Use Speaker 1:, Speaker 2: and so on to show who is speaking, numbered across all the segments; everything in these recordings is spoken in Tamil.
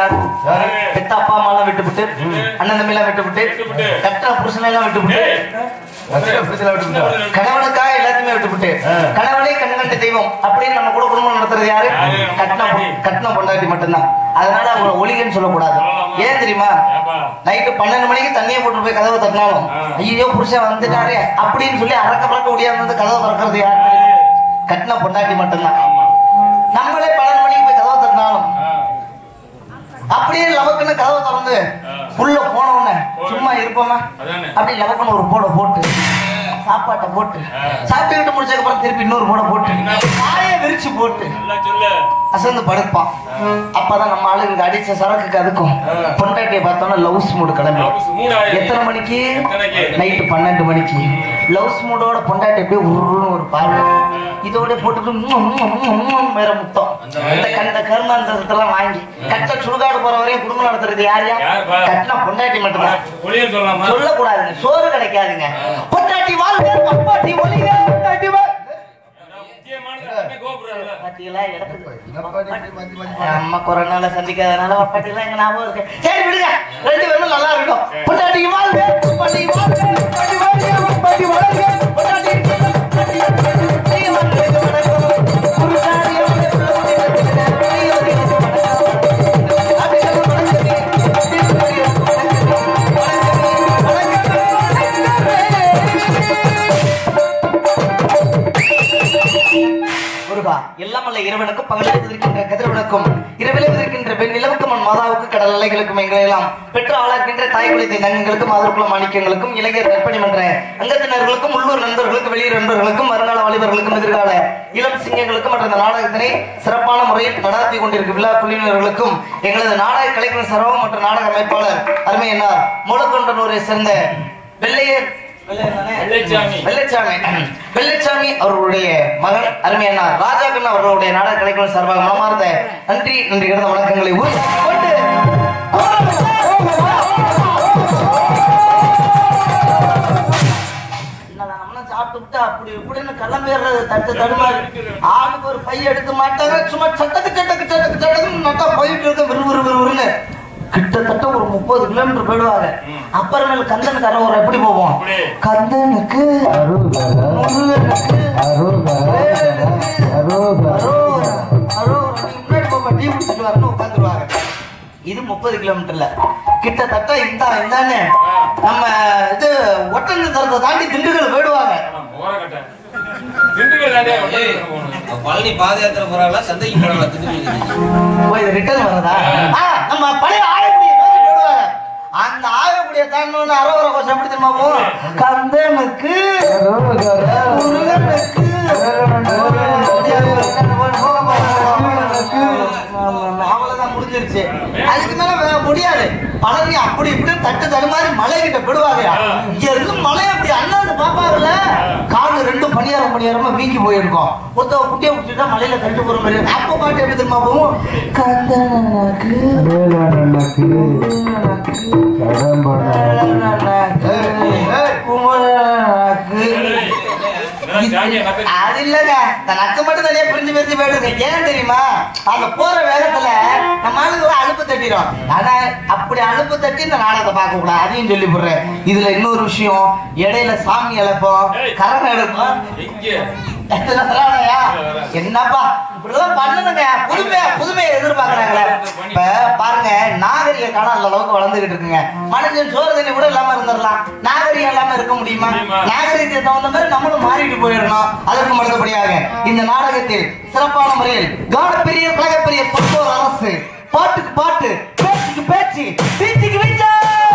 Speaker 1: யாரு
Speaker 2: யாரு?
Speaker 1: பெத்த அப்பா அம்மா எல்லாம் விட்டுவிட்டு அண்ணன் தம்பி எல்லாம் விட்டுவிட்டு
Speaker 3: விட்டுப்புட்டு.
Speaker 1: கட்ட புருஷனை எல்லாம் விட்டுவிட்டு
Speaker 3: ஏய்,
Speaker 2: அக்கறை பிடிச்சல விட்டுட்டா
Speaker 1: கணவனுக்காக எல்லாத்தையுமே விட்டுவிட்டு
Speaker 2: ஆ.
Speaker 1: கணவனே கண்கண்ட தெய்வம் அப்படின்னு நம்ம கூட குடும்பம் நடத்துறது யாரு
Speaker 3: யாரு?
Speaker 1: கட்டின பொ- கட்டின பொண்டாட்டி மட்டும்தான் அதனால அவங்க ஒளிகன்னு சொல்லக்கூடாது
Speaker 3: சொல்லலாமா?
Speaker 1: ஏன் தெரியுமா
Speaker 3: ஏப்பா,
Speaker 1: நைட்டு பன்னெண்டு மணிக்கு தண்ணியை போட்டு போய் கதவை தட்டினாலும்
Speaker 3: ஆ.
Speaker 1: ஐயோ புருஷன் வந்துட்டாரே அப்படின்னு சொல்லி அறக்க பறக்க முடியாது வந்து கதவை திறக்கிறது யாரு கட்டின பொண்டாட்டி மட்டும்தான்
Speaker 3: ஆமா.
Speaker 1: நம்மளே பன்னெண்டு மணிக்கு போய் கதவை தட்டினாலும்
Speaker 3: ஆ,
Speaker 1: அப்படியே லவக்குன்னு கதவை திறந்து
Speaker 3: ஆ.
Speaker 1: உள்ள போன உடனே சும்மா இருப்போமா
Speaker 3: அதானே.
Speaker 1: அப்படி லவக்குன்னு ஒரு போட போட்டு சாப்பாட்டை போட்டு
Speaker 3: ஆ.
Speaker 1: சாப்பிட்டுக்கிட்டு முடிச்சதுக்கு அப்புறம் திருப்பி இன்னொரு போட போட்டு காய விரிச்சு போட்டு
Speaker 3: நல்லா சொல்லு.
Speaker 1: அசந்து படுப்பான் அப்பதான் நம்ம ஆளுங்களுக்கு அடிச்ச சரக்குக்கு அதுக்கும் பொண்டாட்டியை பார்த்தோம்னா லவ்ஸ் மூடு கிளம்பி
Speaker 3: Blouse மூடாயிரம்.
Speaker 1: எத்தனை மணிக்கு
Speaker 3: எத்தனைக்கு?
Speaker 1: நைட்டு பன்னெண்டு மணிக்கு லவ்ஸ் மூடோட பொண்டாட்டி அப்படியே உருன்னு ஒரு பார்வை இதோட போட்டுட்டு உம் உம் உம் உம் வேற முத்தம் இந்த கண்ட கருமாந்தரத்தெல்லாம் வாங்கி கட்ட சுடுகாடு போற வரையும் குடும்பம் நடத்துறது யார் யார்
Speaker 3: யாருப்பா?
Speaker 1: கட்டின பொண்டாட்டி மட்டும்தான்
Speaker 3: ஒளியன் சொல்லலாமா?
Speaker 1: சொல்லக்கூடாதுங்க சோறு கிடைக்காதுங்க பொண்டாட்டி வாழ்க பப்பாட்டி ஒளிக பொண்டாட்டி வாழ்க
Speaker 3: முக்கியமானது அப்படியே கோபுரம்
Speaker 1: பாத்தீங்களா இடத்துக்கு
Speaker 2: என்னப்பா நீ இப்படி மாத்தி மாத்தி பாரு.
Speaker 1: அம்மா கொரோனால சந்திக்காதனால பப்பாட்டி எல்லாம் எங்க ஞாபகம் இருக்கு சரி விடுங்க ரெண்டு பேரும் நல்லா இருக்கும் பொண்டாட்டி வாழ்க பொண்டாட்டி வாழ்க பொண்டாட்டி வாழ்க பொண்டாட்டி வாழ்க பொண்டாட்டி பொண்டாட்டி நீங்க வாழ்க, நீங்க வணக்கம். குருசாமி அவர்களே, புலவரே, புலவரே, வணக்கம். அடிகள் வணக்கமே, திருப்பதி வணக்கமே, வணக்கமே, வணக்கமே. முருகா எல்லாமல்ல இறைவனுக்கும் பகலில் இருக்கின்ற கதிரவனுக்கும் இரவிலே இருக்கின்ற பெண் நிலவுக்கும் மண் மாதாவுக்கு கடல் அலைகளுக்கும் எங்களை எல்லாம் பெற்று ஆளாக்கின்ற தாய் குலத்தை தங்கங்களுக்கும் ஆதரக்குள்ள மாணிக்கங்களுக்கும் இளைஞர் நற்பணி மன்ற அங்கத்தினர்களுக்கும் உள்ளூர் நண்பர்களுக்கும் வெளியூர் நண்பர்களுக்கும் வருங்கால வாலிபர்களுக்கும் எதிர்கால இளம் சிங்கங்களுக்கும் மற்ற இந்த நாடகத்தினை சிறப்பான முறையில் நடாத்தி கொண்டிருக்கும் விழா குழுவினர்களுக்கும் எங்களது நாடக கலைஞர் சரவம் மற்றும் நாடக அமைப்பாளர் அருமை என்னார் மூலக்கொண்டனூரை சேர்ந்த வெள்ளையர் வெள்ளையர் தானே?
Speaker 3: வெள்ளைச்சாமி.
Speaker 1: வெள்ளச்சாமி வெள்ளச்சாமி அவர்களுடைய மகன் அருமையான ராஜாக்கன் அவர்களுடைய நாடக கலைக்குழு சார்பாக மனமார்ந்த நன்றி நன்றி கிடந்த வணக்கங்களை உறுதியாக கொண்டு என்னடா, நம்மளும் சாப்பிட்டுவிட்டு அப்படி இப்படின்னு கிளம்பிடுறது தட்டு தடுமாறி ஆளுக்கு ஒரு பை எடுக்க மாட்டாங்க சும்மா சட்டக்கு சட்டக்கு சட்டக்கு சட்டக்கு நட்டா போயிட்டு இருக்க விறு விறு விறுவிறுன்னு கிட்டத்தட்ட ஒரு முப்பது கிலோமீட்டர் போயிடுவாங்க அப்புறமேல் கந்தன் கரவூர் எப்படி போவோம்
Speaker 3: எப்படி?
Speaker 1: கந்தனுக்கு
Speaker 2: அரோகரா,
Speaker 1: முருகனுக்கு
Speaker 2: அரோகரா, அரோகரா.
Speaker 1: அரோகரா, அரோகரா. நீ முன்னாடி போப்பா, டீ குடிச்சிட்டு வரணும் உட்காந்துருவாங்க இது முப்பது கிலோமீட்டர்ல கிட்டத்தட்ட இந்த இந்தானே நம்ம இது ஒட்டஞ்சத்திரத்தை தாண்டி திண்டுக்கல் போயிடுவாங்க
Speaker 3: ஆமா, ஓரக்கட்டை. திண்டுக்கல் தாண்டே ஒட்டகத்துல போகணும்.
Speaker 4: பழனி பாத யாத்திரை போறாங்களா சந்தைக்கு போறாங்களா திண்டுக்கல்
Speaker 1: போய் ரிட்டர்ன் வர்றதா ஆ, நம்ம பழைய ஆயக்குடியை நோக்கி போயிடுவாங்க அந்த ஆயக்குடியை தாண்டோன்னு அரோகர கோஷம் எப்படி தெரியுமா போகும் கந்தனுக்கு
Speaker 2: அரோகரா,
Speaker 1: முருகனுக்கு அவ்வளவுதான் முடிஞ்சிருச்சு அதுக்கு மேல வே- முடியாது பழனி அப்படி இப்படி தட்டு தடுமாறி மலை கிட்ட போடுவாங்க இங்க இருந்து மலை அப்படி அண்ணாந்து பாப்பாங்கல்ல காடு ரெண்டும் பணியாரம் பணியாரமா வீங்கி போயிருக்கும் ஒத்த குட்டியை விட்டுட்டா மலையில கட்டு போற மாதிரி இருக்கும். அப்ப பாட்டு எப்படி தெரியுமா போகும் கந்தனக்கு
Speaker 2: வேலனனுக்கு, கடம்பனுக்கு.
Speaker 3: இதெல்லாம் ஜாலியா நக்கல்.
Speaker 1: அது இல்லங்க இந்த நக்கு மட்டும் தனியா பிரிஞ்சு பிரிஞ்சு போயிட்டு ஏன் தெரியுமா அந்த போற வேகத்துல நம்ம ஆளுங்க அலுப்பு தட்டிடும் ஆனா அப்படி அலுப்பு தட்டி இந்த நாடகத்தை பார்க்க கூடாது அதையும் சொல்லி போடுறேன் இதுல இன்னொரு விஷயம் இடையில சாமி இழப்போம் கரணம் எடுப்போம்
Speaker 3: எங்க?
Speaker 1: இதெல்லாம் சொல்லலையா? என்னப்பா இப்படிலாம் பண்ணணுங்க புதுமையா புதுமையை எதிர்பார்க்கறாங்களே இப்ப பாருங்க நாகரிக காலம் அந்த அளவுக்கு வளர்ந்துகிட்டு இருக்குங்க மனுஷன் சோறு தண்ணி கூட இல்லாம இருந்துடலாம் நாகரிகம் இல்லாம இருக்க முடியுமா
Speaker 3: முடியுமா?
Speaker 1: நாகரிகத்துக்கு தகுந்த மாதிரி நம்மளும் மாறிட்டு போயிடணும் அதற்கு அடுத்தபடியாக இந்த நாடகத்தில் சிறப்பான முறையில் கானப்பெரிய கழகப்பெரிய பொறுப்போர் அரசு பாட்டுக்கு பாட்டு பேச்சுக்கு பேச்சு பீச்சுக்கு வீச்சா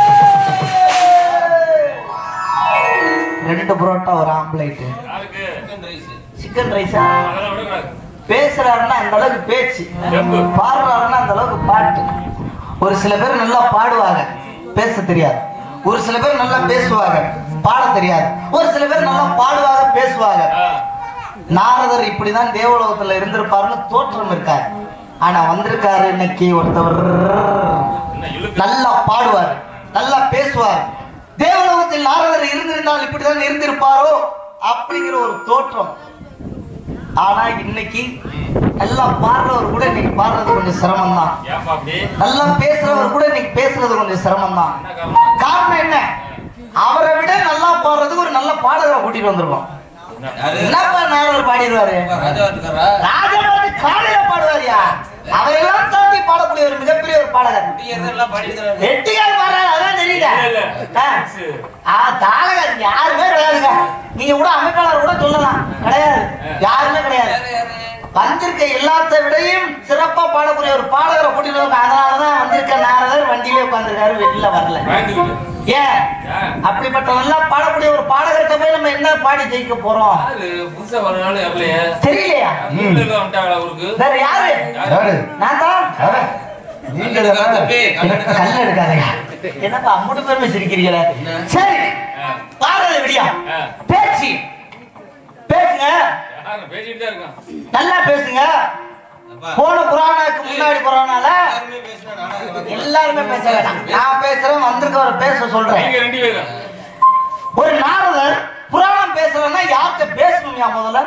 Speaker 1: ரெண்டு புரோட்டா ஒரு ஆம்லேட்டு
Speaker 3: யாருக்கு?
Speaker 1: சிக்கன் ரைஸா
Speaker 3: அதெல்லாம் விடக்கூடாது.
Speaker 1: பேசுறாருன்னா அந்த அளவுக்கு பேச்சு
Speaker 3: ஜம்பு.
Speaker 1: பாடுறாருன்னா அந்த அளவுக்கு பாட்டு ஒரு சில பேர் நல்லா பாடுவாங்க பேச தெரியாது ஒரு சில பேர் நல்லா பேசுவாங்க பாட தெரியாது ஒரு சில பேர் நல்லா பாடுவாங்க பேசுவாங்க
Speaker 3: ஆ,
Speaker 1: நாரதர் இப்படிதான் தேவலோகத்துல இருந்திருப்பாருன்னு தோற்றம் இருக்காரு ஆனா வந்திருக்காரு இன்னைக்கு ஒருத்தவர்
Speaker 3: என்ன இழுக்கு?
Speaker 1: நல்லா பாடுவார் நல்லா பேசுவார் தேவலோகத்தில் நாரதர் இருந்திருந்தால் இப்படிதான் இருந்திருப்பாரோ அப்படிங்கிற ஒரு தோற்றம் ஆனா இன்னைக்கு நல்லா பாடுறவர் கூட இன்னைக்கு பாடுறது கொஞ்சம் சிரமம் தான்
Speaker 3: ஏன்பா அப்படி
Speaker 1: நல்லா பேசுறவர் கூட இன்னைக்கு பேசுறது கொஞ்சம் சிரமம் தான்
Speaker 3: என்ன காரணம்
Speaker 1: காரணம் என்ன அவரை விட நல்லா பாடுறதுக்கு ஒரு நல்ல பாடகரை கூட்டிட்டு வந்திருக்கோம்
Speaker 4: யாரு
Speaker 1: என்னப்பா நாரவர் பாடிடுவாரு
Speaker 4: ராஜா இருக்காரா
Speaker 1: ராஜபாட்டு காலையில பாடுவாரியா அவரெல்லாம் தாண்டி பாடக்கூடிய ஒரு மிகப்பெரிய ஒரு பாடகர்
Speaker 4: எல்லாம் பாடிட்டு தான்
Speaker 1: வெட்டியார் பாடுறாரு அதான் தெரியல
Speaker 3: இல்ல, இல்ல.
Speaker 1: ஆ. ஆ, தாரகர் யாருமே கிடையாதுங்க நீங்க கூட அமைப்பாளர் கூட சொல்லலாம் கிடையாது யாருமே கிடையாது
Speaker 4: யாரு யாரு
Speaker 1: வந்திருக்க எல்லாத்த விடையும் சிறப்பா பாடக்கூடிய ஒரு பாடகரை கூட்டிட்டு வந்து அதனாலதான் வந்திருக்க நாரதர் வண்டியிலே உட்கார்ந்திருக்காரு வெளியில வரல
Speaker 3: பயந்துக்கிட்டு.
Speaker 1: ஏன்
Speaker 3: ஏன்?
Speaker 1: அப்படிப்பட்ட நல்லா பாடக்கூடிய ஒரு பாடகர்கிட்ட போய் நம்ம என்ன பாடி ஜெயிக்க போறோம்
Speaker 3: யாரு புதுசா வரனால வரலையே
Speaker 1: தெரியலையா
Speaker 3: ஊர்ல இருக்க வந்துட்டாங்களா ஊருக்கு
Speaker 1: வேற யாரு
Speaker 2: யாரு
Speaker 1: நான் தான்
Speaker 2: யாரு? நீங்க தானே?
Speaker 4: தம்பி கல்யாணம்
Speaker 1: கல்ல எடுக்காதயா என்னப்பா அம்புட்டு பெருமை சிரிக்கிறீங்களே சரி
Speaker 3: ஆ.
Speaker 1: பாடுறது விடியா
Speaker 3: ஆ.
Speaker 1: பேச்சு பேசுங்க
Speaker 3: யாரு பேசிட்டு தான் இருக்கான்
Speaker 1: நல்லா பேசுங்க
Speaker 4: அப்பா,
Speaker 1: போன புராணாக்கு முன்னாடி புராணால
Speaker 4: யாருமே பேசினா நானா அதை
Speaker 1: எல்லாருமே பேச வேண்டாம் நான் பேசுறேன் வந்திருக்கவரை பேச சொல்றேன்
Speaker 3: நீங்க ரெண்டு பேரும்
Speaker 1: ஒரு நாரதர் புராணம் பேசுறேன்னா யார்கிட்ட பேசணும்யா முதல்ல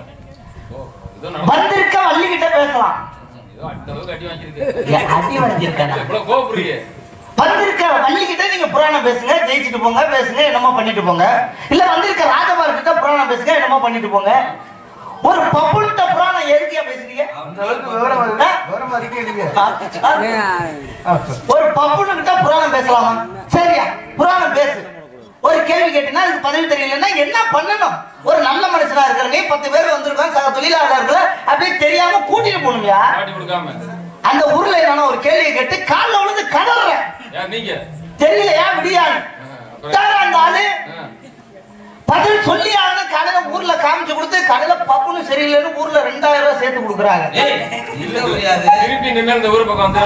Speaker 3: ஏதோ நம்ம
Speaker 1: வந்திருக்க வள்ளிக்கிட்ட பேசலாம்
Speaker 3: ஏதோ அடுத்த அளவுக்கு அடி வாங்கியிருக்கு
Speaker 1: ஏன் அடி வாங்கியிருக்கேன்
Speaker 3: இவ்வளவு கோபுறீங்க
Speaker 1: வந்திருக்க வள்ளிக்கிட்ட நீங்க புராணம் பேசுங்க ஜெயிச்சுட்டு போங்க பேசுங்க என்னமோ பண்ணிட்டு போங்க இல்ல வந்திருக்க ராஜபால் கிட்ட புராணம் பேசுங்க என்னமோ பண்ணிட்டு போங்க ஒரு பப்புள்கிட்ட புராணம் எதுக்கியா பேசுறீங்க
Speaker 2: அந்த அளவுக்கு விவரம் இருக்கு. விவரமா இருக்கே நீங்க. ஆ, சரி.
Speaker 1: ஒரு பப்புனு கிட்ட புராணம் பேசலாமா சரியா புராணம் பேசு ஒரு கேள்வி கேட்டீங்கன்னா அதுக்கு பதில் தெரியலன்னா என்ன பண்ணணும் ஒரு நல்ல மனுஷனா இருக்கிற நீ பத்து பேர் வந்திருக்கோம் சக தொழிலாளர்களை அப்படியே தெரியாம கூட்டிட்டு போகணும்யா
Speaker 3: காட்டி கொடுக்காம
Speaker 1: அந்த ஊர்ல நான் ஒரு கேள்வியை கேட்டு காலில் விழுந்து கதறேன்
Speaker 3: யார் நீங்க
Speaker 1: தெரியலையா விடியான்னு
Speaker 3: அப்புறம்
Speaker 1: உட்கார அந்த ஆளு
Speaker 3: ஆ.
Speaker 1: பதில் சொல்லி ஆகணும் கடையில ஊர்ல காமிச்சு கொடுத்து கடையில பப்புன்னு சரியில்லைன்னு ஊர்ல ரெண்டாயிரம் ரூபாய் சேர்த்து கொடுக்குறாங்க
Speaker 4: ஏய் இல்ல முடியாது
Speaker 3: திருப்பி நின்று இந்த ஊர் பக்கம் வந்து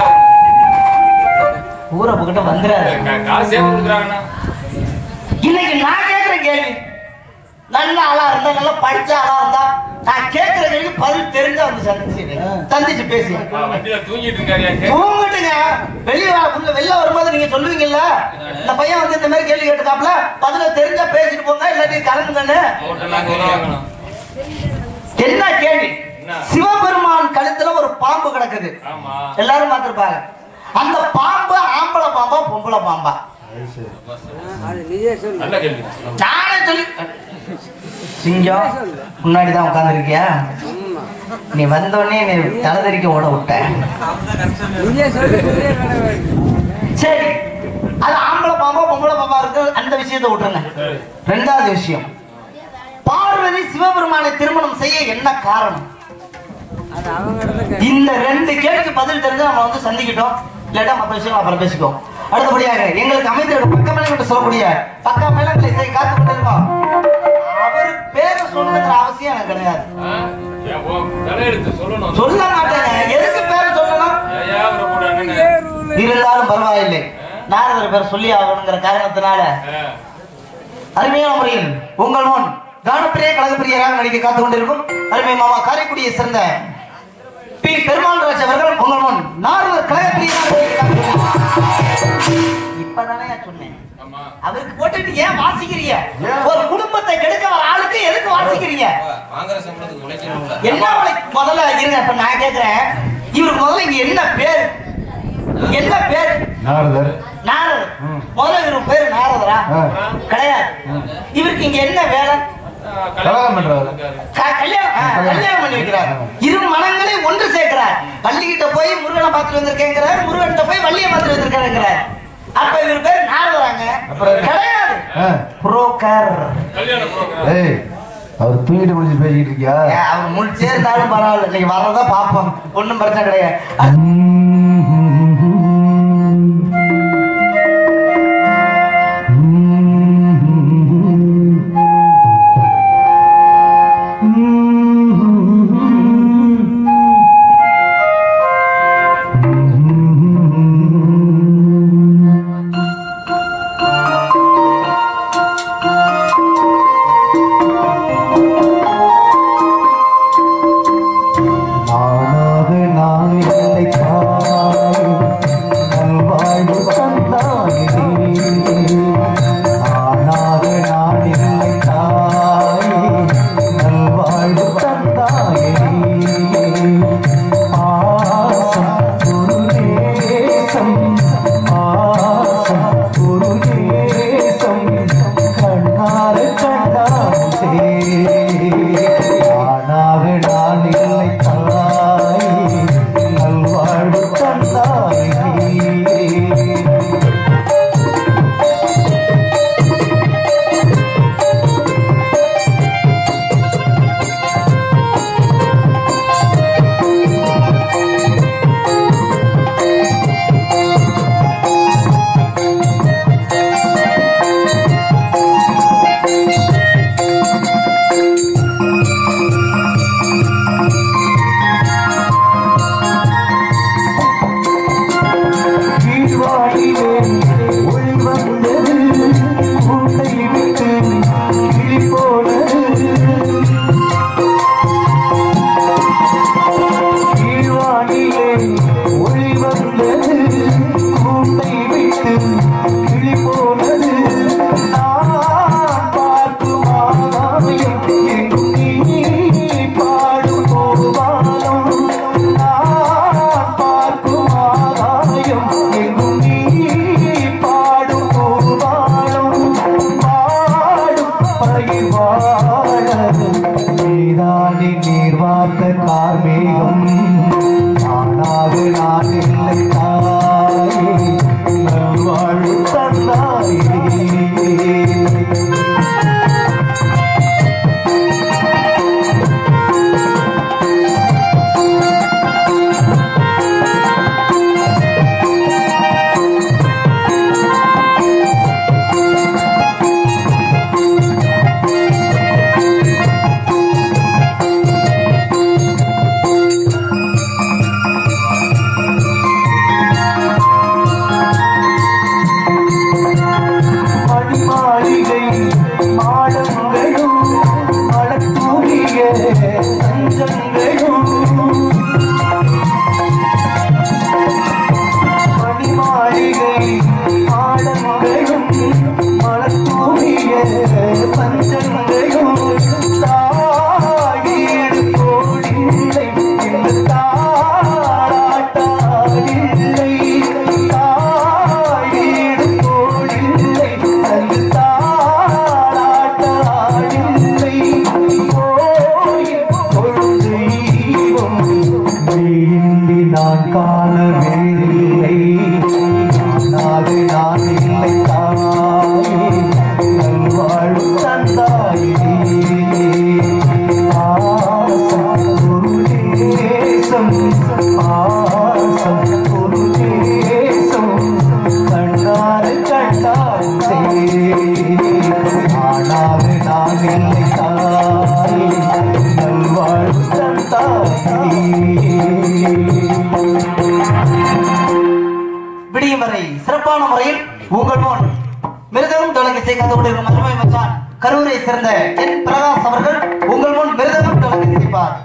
Speaker 1: ஊரை பக்கிட்ட வந்துடாது
Speaker 3: காசு சேர்த்து கொடுக்குறாங்கண்ணா
Speaker 1: இன்னைக்கு நான் கேட்கிற கேள்வி நல்ல ஆளா இருந்தா நல்லா படிச்ச ஆளா இருந்தா நான் கேட்கிற கேள்வி பதில் தெரிஞ்சா வந்து சந்திச்சு சந்திச்சு பேசி
Speaker 3: ஆ, வண்டியில தூங்கிட்டு இருக்காரு யாரு?
Speaker 1: தூங்கிட்டுங்க வெளிய வா- உள்ள வெளில வரும்போது நீங்க சொல்லுவீங்கல்ல இந்த பையன் வந்து இந்த மாதிரி கேள்வி கேட்டுக்காப்ல பதில தெரிஞ்சா பேசிட்டு போங்க இல்லாட்டி கிளம்புங்கன்னு
Speaker 3: ஹோட்டல்ல அங்க வாங்கணும்
Speaker 1: என்ன கேள்வி
Speaker 3: என்ன?
Speaker 1: சிவபெருமான் கழுத்துல ஒரு பாம்பு கிடக்குது
Speaker 3: ஆமா
Speaker 1: எல்லாரும் பார்த்திருப்பாங்க அந்த பாம்பு ஆம்பளை பாம்பா பொம்பளை பாம்பா
Speaker 2: அது சரி.
Speaker 3: நல்ல கேள்வி
Speaker 1: நானே சொல்லி சிங்கம் முன்னாடி தான் உட்காந்துருக்கியா நீ வந்தோடனே நீ தலைதறிக்க ஓட விட்ட சரி அது ஆம்பளை பாம்பா பொம்பளை பாம்பா இருக்கு அந்த விஷயத்தை விட்டுருங்க
Speaker 3: சரி.
Speaker 1: ரெண்டாவது விஷயம் பார்வதி சிவபெருமானை திருமணம் செய்ய என்ன காரணம் இந்த ரெண்டு கேள்விக்கு பதில் தெரிஞ்சு நம்ம வந்து சந்திக்கிட்டோம் இல்லாட்டா மற்ற விஷயம் அப்புறம் பேசிக்குவோம் அடுத்தபடியாக எங்களுக்கு அமைதியோட பக்க மேலங்களை சொல்லக்கூடிய பக்க மேலங்களை இசை காத்து கொண்டிருக்கோம் அவர் பேரை சொல்லணுங்கிற அவசியம் எனக்கு கிடையாது
Speaker 3: ஆ? ஏன் உன் தலையெழுத்து சொல்லணும்
Speaker 1: சொல்ல மாட்டேங்க எதுக்கு பேரை சொல்லணும்
Speaker 3: ஏன் அவரை போட்டு அண்ணனு?
Speaker 1: இருந்தாலும் பரவாயில்லை நாரதர் பேர் சொல்லி ஆகணுங்கிற காரணத்தினால
Speaker 3: ஆ.
Speaker 1: அருமையான முறையில் உங்கள் முன் கானப்பிரிய கழகப்பிரியராக நடிக்க காத்து கொண்டிருக்கும் அருமை மாமா காரைக்குடியை சேர்ந்த பி பெருமாள் ராஜ் அவர்கள் உங்கள் முன் நாரதர் கழகப்பிரியராக நடிக்க காத்து கொண்டிருக்கும். இப்பதானே சொன்னேன்
Speaker 3: ஆமா
Speaker 1: அவருக்கு போட்டுட்டு ஏன் வாசிக்கிறீங்க
Speaker 2: ஏன்?
Speaker 1: ஒரு குடும்பத்தை கெடுக்க வர ஆளுக்கு எதுக்கு வாசிக்கிறீங்க
Speaker 4: அப்பா, வாங்குற சம்பளத்துக்கு உழைக்கணும்ல
Speaker 1: என்ன உனக்கு முதல்ல இருங்க இப்ப நான் கேக்குறேன் இவருக்கு முதல்ல இங்க என்ன பேர் என்ன பேர்
Speaker 2: நாரதர்
Speaker 1: நாரதர்
Speaker 2: ம்.
Speaker 1: முதல்ல இவருக்கு பேரு நாரதரா
Speaker 2: ஆ.
Speaker 1: கிடையாது இவருக்கு இங்க என்ன வேலை
Speaker 3: ஆ,
Speaker 2: கல்யாணம் பண்றாரு.
Speaker 3: இருக்காரு.
Speaker 1: க- கல்யாணம் ஆ, கல்யாணம் பண்ணி வைக்கிறார் இரு மனங்களை ஒன்று சேர்க்கிறார் வள்ளிகிட்ட போய் முருகனை பார்த்துட்டு வந்திருக்கேங்கிறார் முருகன்கிட்ட போய் வள்ளியை பார்த்துட்டு வந்திருக்காருங்கிறார் அப்ப இவர் பேர் நாரதராங்க
Speaker 2: அப்புறம் என்ன?
Speaker 1: கிடையாது
Speaker 2: ஆ.
Speaker 1: புரோக்கர்
Speaker 3: கல்யாண program.
Speaker 2: ஏய் அவர் தூங்கிட்டு முடிச்சு பேசிக்கிட்டு இருக்கியா
Speaker 1: அவர் முடிச்சே இருந்தாலும் பரவாயில்ல நீங்க வர்றதா பாப்போம் ஒண்ணும் பிரச்சனை கிடையாது
Speaker 2: நானாக நான் இல்லை காண நல்வாழ்வு தந்தாயே ஆசம் ஒரு தேசம் ஆசம் ஒரு தேசம் கண்டார கண்டாசே ஆனாவே நான் இல்லை தாயே நல்வாழ்வு தந்தாயே
Speaker 1: விடியும் வரை சிறப்பான முறையில் உங்கள் முன் மிருதகம் தொலைக்கை கதவுடைய மதுமை மச்சான் கரூரை சேர்ந்த என் பிரகாஷ் அவர்கள் உங்கள் முன் மிருதகம் தொலைக்கை செய்வார்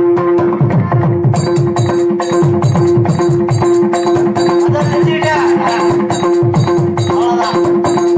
Speaker 1: அதான் செஞ்சுக்கிட்டேன். அவ்வளவுதான்.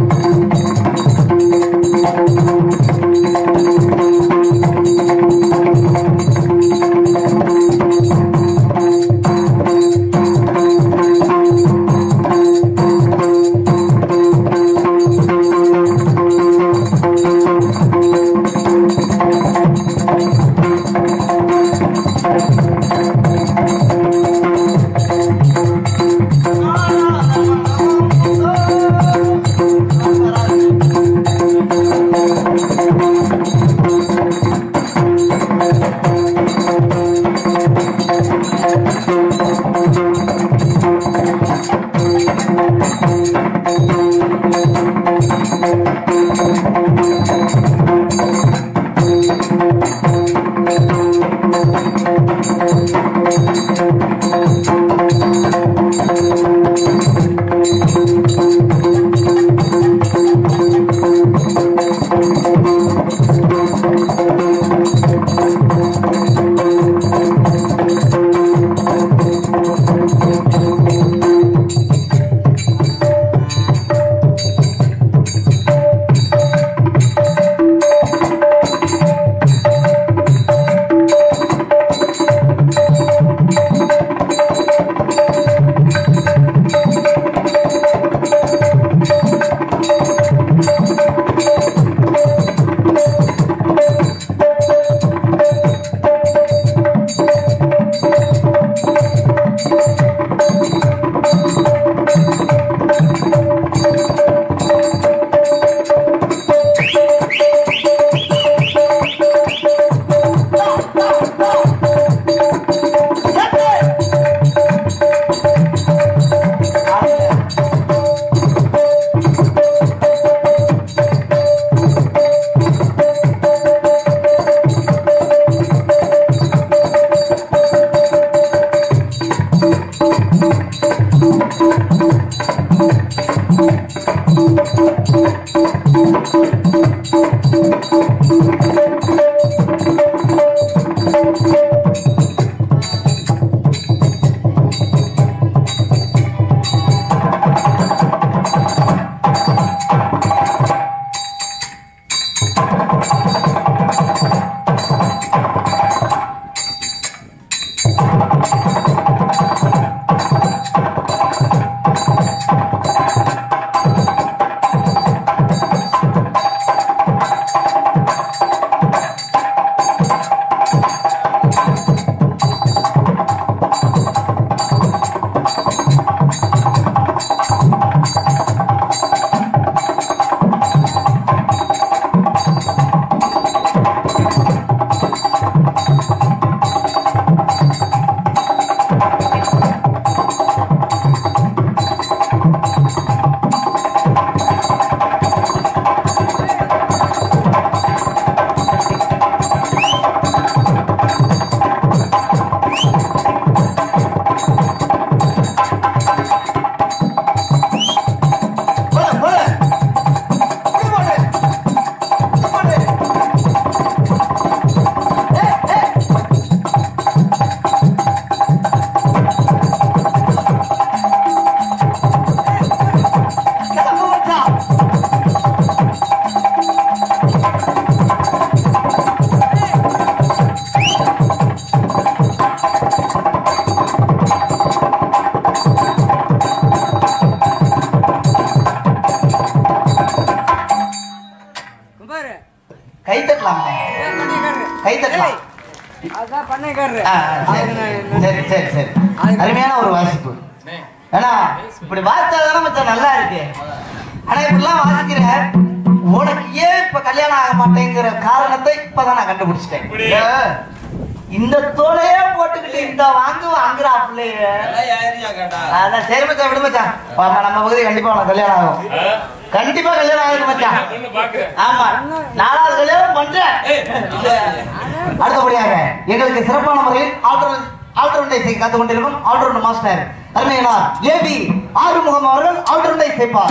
Speaker 1: கை தட்டலாமே கை தட்டலாம்
Speaker 5: அதான் பண்ணைக்காரரு
Speaker 1: ஆ, ஆ, சரி சரி சரி சரி அருமையான ஒரு வாசிப்பு ஏன்னா இப்படி வாசிச்சாதானே மச்சான் நல்லா இருக்கு ஆனா இப்படிலாம் வாசிக்கிற உனக்கு ஏன் இப்ப கல்யாணம் ஆக மாட்டேங்கிற காரணத்தை இப்பதான் நான் கண்டுபிடிச்சிட்டேன்
Speaker 3: இப்படி
Speaker 2: ஏன்?
Speaker 1: இந்த தோலையே போட்டுக்கிட்டு இந்த வாங்கு வாங்குறாப்புல
Speaker 4: அதெல்லாம் யாரையா கேட்டா
Speaker 1: அதான் சரி மச்சான் விடு மச்சான் ஆமா நம்ம பகுதி கண்டிப்பா உனக்கு கல்யாணம் ஆகும்
Speaker 3: ஆ?
Speaker 1: கண்டிப்பா கல்யாணம் ஆகுது மச்சான்
Speaker 3: பொண்ணு பாக்குறேன்
Speaker 1: ஆமா நாலாவது கல்யாணம் பண்றேன்
Speaker 4: ஏய், இல்ல.
Speaker 1: அடுத்தபடியாக எங்களுக்கு சிறப்பான முறையில் ஆல்டர் ஆல்டர்னை செய்ய காத்து கொண்டிருக்கும் ஆல்டர் மாஸ்டர் அருமையா ஏபி ஆறுமுகம் அவர்கள் ஆல்டர்னை செய்ப்பார்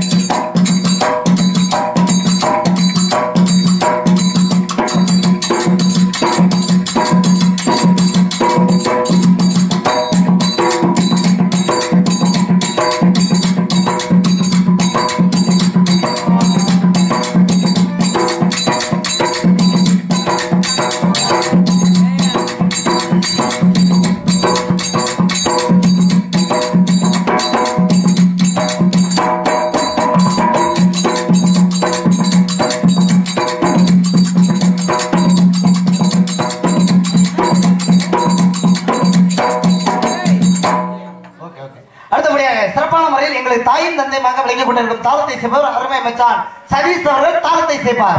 Speaker 1: ஓகே ஓகே அடுத்தபடியாக சிறப்பான முறையில் எங்களுக்கு தாயின் தந்தையமாக விளங்கிக் கொண்டிருக்கும் தாளத்தை செய்பவர் அருமை மச்சான் சதீஷ் அவர்கள் தாளத்தை செய்ப்பார்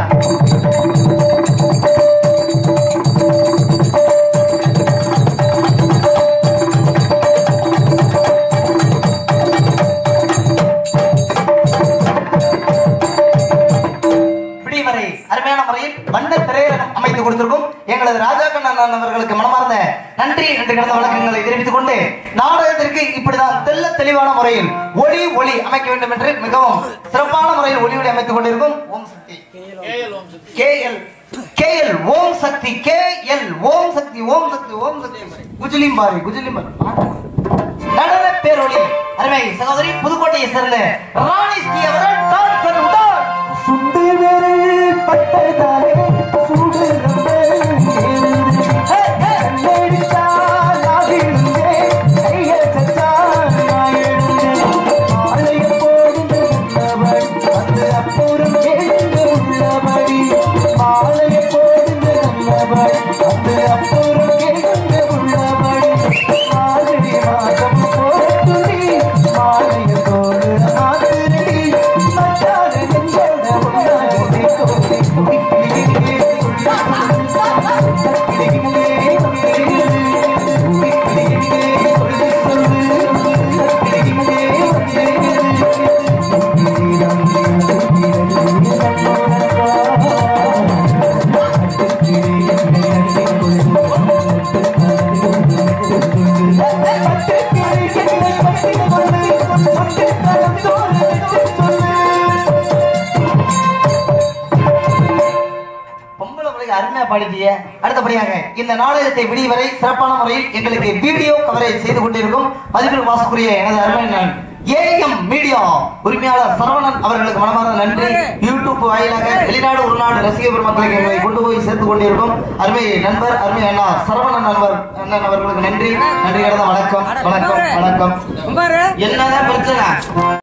Speaker 1: இப்படி வரை அருமையான முறையில் வண்ண திரையரங்கம் அமைத்து கொடுத்திருக்கும் எங்களது ராஜாக்கண்ணன் அண்ணன் அவர்களுக்கு மனமார்ந்த நன்றி நன்றி கடந்த வழக்கங்களை தெரிவித்துக் கொண்டு நாடகத்திற்கு இப்படிதான் தெள்ள தெளிவான முறையில் ஒளி ஒளி அமைக்க வேண்டும் என்று மிகவும் சிறப்பான முறையில் ஒளி ஒளி அமைத்துக் கொண்டிருக்கும் Om Sakthi KL KL Om Sakthi KL Om Sakthi Om Sakthi Om Sakthi குஜிலிம் பாரி குஜிலிம் பாரி நடன பேரொளி அருமை சகோதரி புதுக்கோட்டையை சேர்ந்த ராணி ஸ்ரீ அவர்கள் டான்சர் உடன்
Speaker 2: சுண்டு விரல் பட்டதாலே சூடு ரொம்ப ஏறுது. கண்ணடித்தால் ஆகிடுதே, கையை தட்டால் நான் எழுந்தேன். மாலையை போடுங்க நல்லவள், அந்த அப்புறம் எழுந்து உள்ளபடி. மாலையை போடுங்க நல்லவள், அந்த அப்புறம் எழுந்து உள்ளபடி. மார்கழி மாதம் போட்டுடி, மாலையை போடுற மாத்திரடி. மச்சான நெஞ்சோட உன்னாடி கோடி கோடி
Speaker 1: பொம்பளை பிள்ளைங்க அருமையா பாடிட்டிய அடுத்தபடியாக இந்த நாடகத்தை விடிய வரை சிறப்பான முறையில் எங்களுக்கு வீடியோ கவரேஜ் செய்து கொண்டிருக்கும் மதிப்பில் வாசக்குரிய எனது அருமை ஏஎம் மீடியா உரிமையாளர் சரவணன் அவர்களுக்கு மனமார்ந்த நன்றி யூடியூப் வாயிலாக வெளிநாடு உள்நாடு ரசிக பெருமக்களுக்கு எங்களை கொண்டு போய் சேர்த்து கொண்டிருக்கும் அருமை நண்பர் அருமை அண்ணா சரவணன் நண்பர் அண்ணன் அவர்களுக்கு நன்றி நன்றி கடந்த வணக்கம் வணக்கம் வணக்கம்
Speaker 5: பாரு
Speaker 1: என்னதான் பிரச்சனை